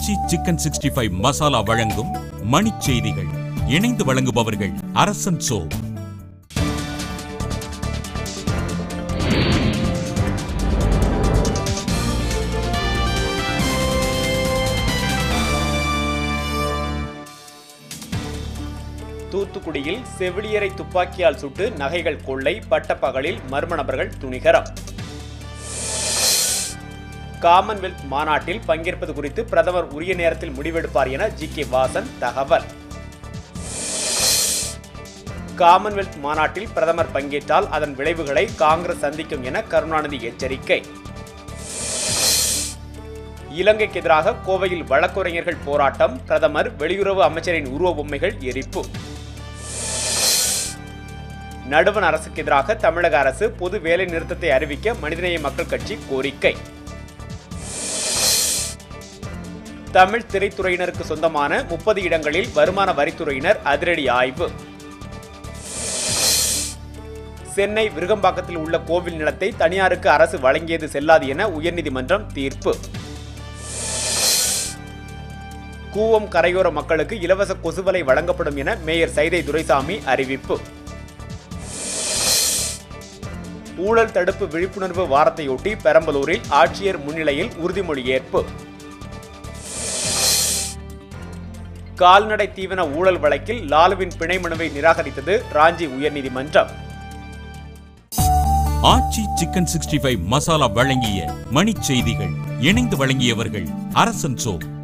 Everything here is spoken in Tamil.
ஆச்சி சிக்கன் சிக்ஸ்டி ஃபைவ் மசாலா வழங்கும் மணிச் செய்திகள் இணைந்து வழங்குபவர்கள் அரசன் சோ தூத்துக்குடியில் செவிலியரை துப்பாக்கியால் சுட்டு நகைகள் கொள்ளை பட்டப்பகலில் மர்ம நபர்கள் துணிகரம் காமன்வெல்த் மாநாட்டில் பங்கேற்பது குறித்து பிரதமர் உரிய நேரத்தில் முடிவெடுப்பார் என ஜி கே வாசன் தகவல் காமன்வெல்த் மாநாட்டில் பிரதமர் பங்கேற்றால் அதன் விளைவுகளை காங்கிரஸ் சந்திக்கும் என கருணாநிதி எச்சரிக்கை இலங்கைக்கு எதிராக கோவையில் வழக்குரைஞர்கள் போராட்டம் பிரதமர் வெளியுறவு அமைச்சரின் உருவ பொம்மைகள் எரிப்பு நடுவண் அரசுக்கு எதிராக தமிழக அரசு பொது வேலை நிறுத்தத்தை அறிவிக்க மனிதநேய மக்கள் கட்சி கோரிக்கை தமிழ் திரைத்துறையினருக்கு சொந்தமான முப்பது இடங்களில் வருமான வரித்துறையினர் அதிரடி ஆய்வு சென்னை விருகம்பாக்கத்தில் உள்ள கோவில் நிலத்தை தனியாருக்கு அரசு வழங்கியது செல்லாது என உயர்நீதிமன்றம் தீர்ப்பு கூவம் கரையோர மக்களுக்கு இலவச கொசுவலை வழங்கப்படும் என மேயர் சைதை துரைசாமி அறிவிப்பு ஊழல் தடுப்பு விழிப்புணர்வு வாரத்தையொட்டி பெரம்பலூரில் ஆட்சியர் முன்னிலையில் உறுதிமொழி ஏற்பு கால்நடை தீவன ஊழல் வழக்கில் லாலுவின் பிணை மனுவை நிராகரித்தது ராஞ்சி உயர்நீதிமன்றம் Aachi chicken sixty five masala வழங்கிய மணிச் செய்திகள் இணைந்து வழங்கியவர்கள் அரசன் சோ